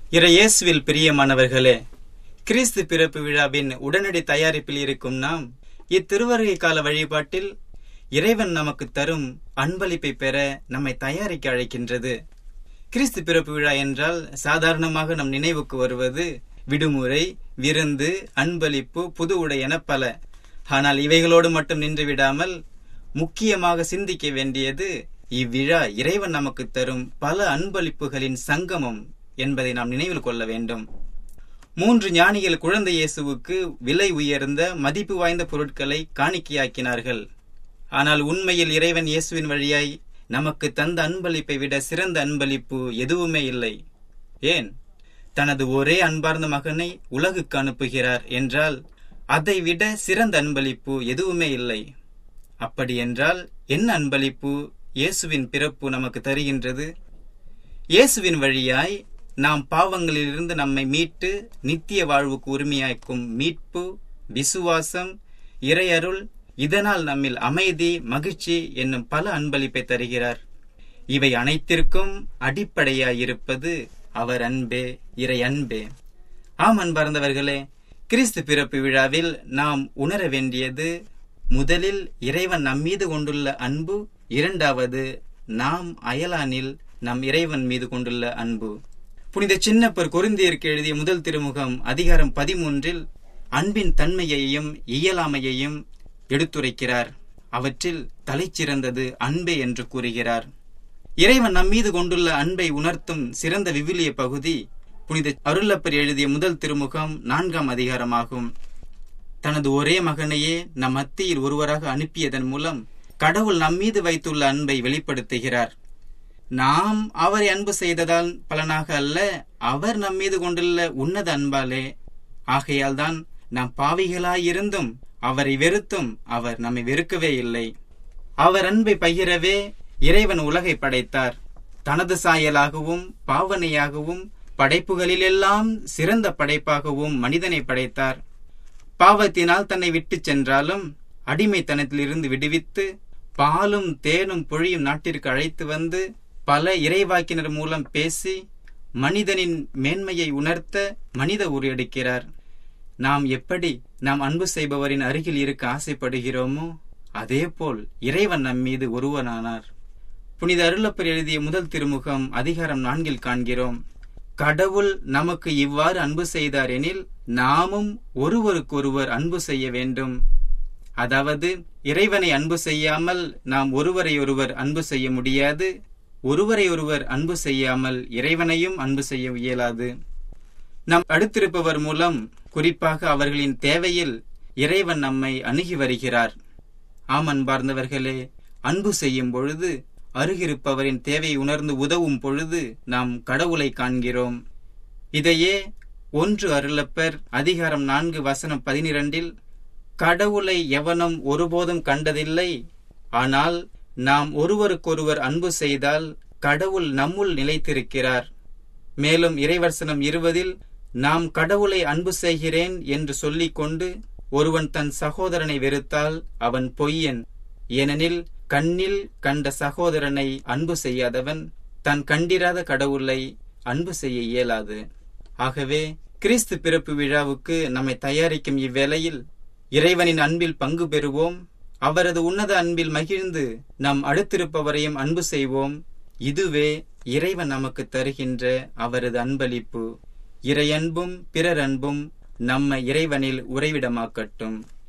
இறையேசுவில் பிரியமானவர்களே கிறிஸ்து பிறப்பு விழாவின் உடனடி தயாரிப்பில் இருக்கும் நாம் இத்திருவருகை கால வழிபாட்டில் இறைவன் நமக்கு தரும் அன்பளிப்பை பெற நம்மை தயாரிக்க அழைக்கின்றது கிறிஸ்து பிறப்பு விழா என்றால் சாதாரணமாக நம் நினைவுக்கு வருவது விடுமுறை விருந்து அன்பளிப்பு புது உடை என பல ஆனால் இவைகளோடு மட்டும் நின்று விடாமல் முக்கியமாக சிந்திக்க வேண்டியது இவ்விழா இறைவன் நமக்கு தரும் பல அன்பளிப்புகளின் சங்கமம் என்பதை நாம் நினைவில் கொள்ள வேண்டும் மூன்று ஞானிகள் குழந்தை இயேசுவுக்கு விலை உயர்ந்த மதிப்பு வாய்ந்த பொருட்களை காணிக்கையாக்கினார்கள் ஆனால் உண்மையில் இறைவன் இயேசுவின் வழியாய் நமக்கு தந்த அன்பளிப்பை விட சிறந்த அன்பளிப்பு எதுவுமே இல்லை ஏன் தனது ஒரே அன்பார்ந்த மகனை உலகுக்கு அனுப்புகிறார் என்றால் அதைவிட சிறந்த அன்பளிப்பு எதுவுமே இல்லை அப்படி என்றால் என்ன அன்பளிப்பு இயேசுவின் பிறப்பு நமக்கு தருகின்றது இயேசுவின் வழியாய் நாம் பாவங்களிலிருந்து நம்மை மீட்டு நித்திய வாழ்வுக்கு உரிமையாக்கும் மீட்பு விசுவாசம் இறையருள் இதனால் நம்மில் அமைதி மகிழ்ச்சி என்னும் பல அன்பளிப்பை தருகிறார் இவை அனைத்திற்கும் அடிப்படையாயிருப்பது அவர் அன்பே இறை அன்பே ஆம் அன்பார்ந்தவர்களே கிறிஸ்து பிறப்பு விழாவில் நாம் உணர வேண்டியது முதலில் இறைவன் நம்மீது கொண்டுள்ள அன்பு இரண்டாவது நாம் அயலானில் நம் இறைவன் மீது கொண்டுள்ள அன்பு புனித சின்னப்பர் கொருந்தியருக்கு எழுதிய முதல் திருமுகம் அதிகாரம் பதிமூன்றில் அன்பின் தன்மையையும் இயலாமையையும் எடுத்துரைக்கிறார் அவற்றில் தலைச்சிறந்தது அன்பே என்று கூறுகிறார் இறைவன் நம்மீது கொண்டுள்ள அன்பை உணர்த்தும் சிறந்த விவிலிய பகுதி புனித அருளப்பர் எழுதிய முதல் திருமுகம் நான்காம் அதிகாரமாகும் தனது ஒரே மகனையே நம் மத்தியில் ஒருவராக அனுப்பியதன் மூலம் கடவுள் நம்மீது வைத்துள்ள அன்பை வெளிப்படுத்துகிறார் நாம் அவரை அன்பு செய்ததால் பலனாக அல்ல அவர் நம்மீது கொண்டுள்ள உன்னத அன்பாலே ஆகையால் தான் நாம் பாவிகளாயிருந்தும் அவரை வெறுத்தும் அவர் நம்மை வெறுக்கவே இல்லை அவர் அன்பை பகிரவே இறைவன் உலகை படைத்தார் தனது சாயலாகவும் பாவனையாகவும் படைப்புகளிலெல்லாம் சிறந்த படைப்பாகவும் மனிதனை படைத்தார் பாவத்தினால் தன்னை விட்டுச் சென்றாலும் அடிமைத்தனத்திலிருந்து விடுவித்து பாலும் தேனும் பொழியும் நாட்டிற்கு அழைத்து வந்து பல இறைவாக்கினர் மூலம் பேசி மனிதனின் மேன்மையை உணர்த்த மனித உருவெடுக்கிறார் நாம் எப்படி நாம் அன்பு செய்பவரின் அருகில் இருக்க ஆசைப்படுகிறோமோ அதேபோல் இறைவன் நம் மீது ஒருவனானார் புனித அருளப்பர் எழுதிய முதல் திருமுகம் அதிகாரம் நான்கில் காண்கிறோம் கடவுள் நமக்கு இவ்வாறு அன்பு செய்தார் எனில் நாமும் ஒருவருக்கொருவர் அன்பு செய்ய வேண்டும் அதாவது இறைவனை அன்பு செய்யாமல் நாம் ஒருவரையொருவர் அன்பு செய்ய முடியாது ஒருவரை ஒருவர் அன்பு செய்யாமல் இறைவனையும் அன்பு செய்ய இயலாது நம் அடுத்திருப்பவர் மூலம் குறிப்பாக அவர்களின் தேவையில் இறைவன் நம்மை அணுகி வருகிறார் ஆம் அன்பார்ந்தவர்களே அன்பு செய்யும் பொழுது அருகிருப்பவரின் தேவை உணர்ந்து உதவும் பொழுது நாம் கடவுளை காண்கிறோம் இதையே ஒன்று அருளப்பர் அதிகாரம் நான்கு வசனம் பதினிரண்டில் கடவுளை எவனும் ஒருபோதும் கண்டதில்லை ஆனால் நாம் ஒருவருக்கொருவர் அன்பு செய்தால் கடவுள் நம்முள் நிலைத்திருக்கிறார் மேலும் இறைவசனம் இருவதில் நாம் கடவுளை அன்பு செய்கிறேன் என்று சொல்லிக்கொண்டு ஒருவன் தன் சகோதரனை வெறுத்தால் அவன் பொய்யன் ஏனெனில் கண்ணில் கண்ட சகோதரனை அன்பு செய்யாதவன் தன் கண்டிராத கடவுளை அன்பு செய்ய இயலாது ஆகவே கிறிஸ்து பிறப்பு விழாவுக்கு நம்மை தயாரிக்கும் இவ்வேளையில் இறைவனின் அன்பில் பங்கு பெறுவோம் அவரது உன்னத அன்பில் மகிழ்ந்து நம் அடுத்திருப்பவரையும் அன்பு செய்வோம் இதுவே இறைவன் நமக்கு தருகின்ற அவரது அன்பளிப்பு இறையன்பும் பிறர் அன்பும் நம்மை இறைவனில் உறைவிடமாக்கட்டும்